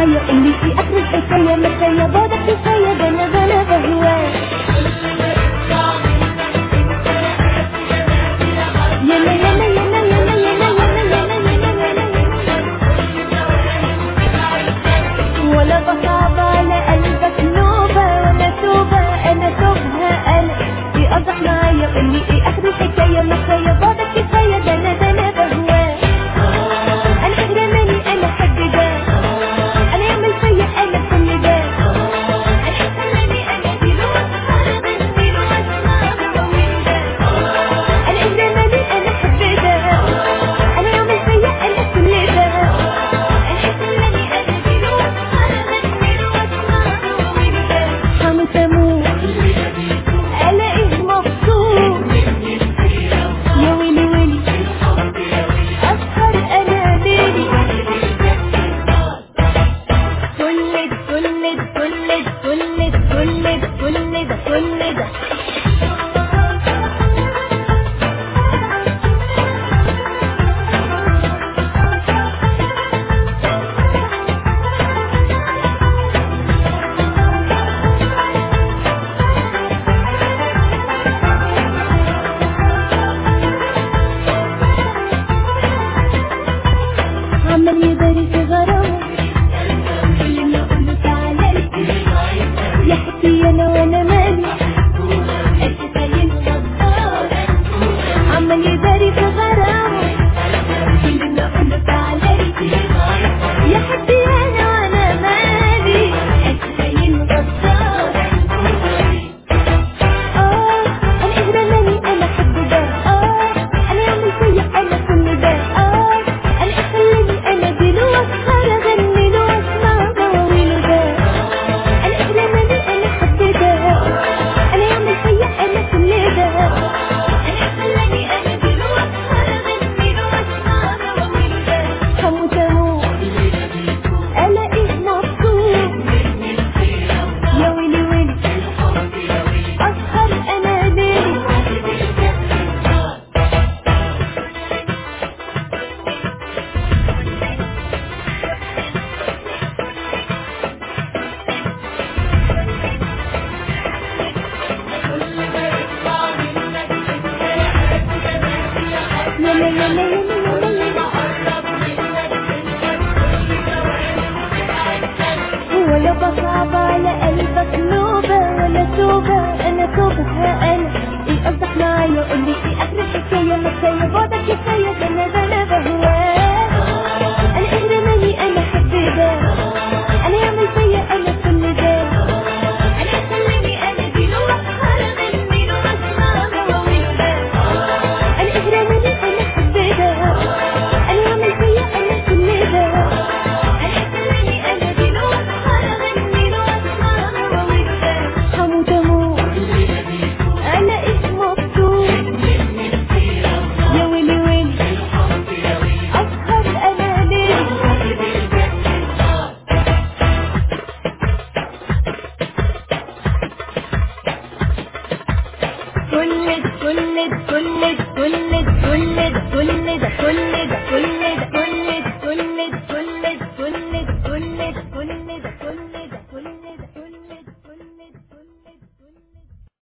معايا اللي في اخر الحكايه مكايه بعدك كفايه ده انا ده انا بهواك يلا يلا يلا يلا يلا يلا يلا يلا ولا بصعب على قلبك نوبة ولا توبة أنا توبها أنا في قصدك معايا قولي إيه آخر الحكاية مكفاية بعدك كفاية ده أنا ده أنا بهواك أنا أغرماني أنا حد ده أنا يعمل فيا أنا كل ده أنا أغرماني أنا دي وأسهر أغني وأسمع وأقول ده أنا أغرماني أنا حد ده أنا يعمل فيا أنا كل ده هموت اموت الاقيه مبسوط يا ويلي ويلي اسهر انا ليلي كل ده كل ده كل ده كل ده كل ده كل ده كل ده عمال يداري في غرامه كل ما اقول له تعالى لي يا حبي انا وانا مالي اشتغل غدار عمال يداري في غرامه كل ما اقول له تعالى لي يا حبي انا وانا مالي اشتغل غدار اه انا اغرماني انا حب ده اه انا يعمل فيا انا كل ده اه انا اخليني انا ديله واسهر اغني له واسمع مواويله ده انا اغرماني انا حب ده انا يعمل فيا انا كل ده انا اخليني انا ديله واسهر اغني له واسمع مواويله ده هموت اموت الاقيه مبسوط يا ويلي ويلي أسهر أنا ليلي يلا يلا يلا يلا ولا بصعب على قلبك نوبة ولا توبة أنا توبها أنا إيه قصدك معايا قولي إيه آخر الحكاية مكفاية بعدك كفاية ده أنا ده أنا بهواك أنا إغرماني أنا حب ده أنا يعمل فيا أنا كل ده أنا خليني أنا دي له وأسهر أغني له وأسمع مواويله ده أنا إغرماني أنا حب ده أنا يعمل فيا أنا كل ده أنا خليني أنا دي له وأسهر أغني له وأسمع مواويله ده هموت أموت ألاقيه مبسوط يا ويلي ويلي أسهر أنا ليلي كل ده كل ده كل ده كل ده كل ده كل ده كل ده كل ده كل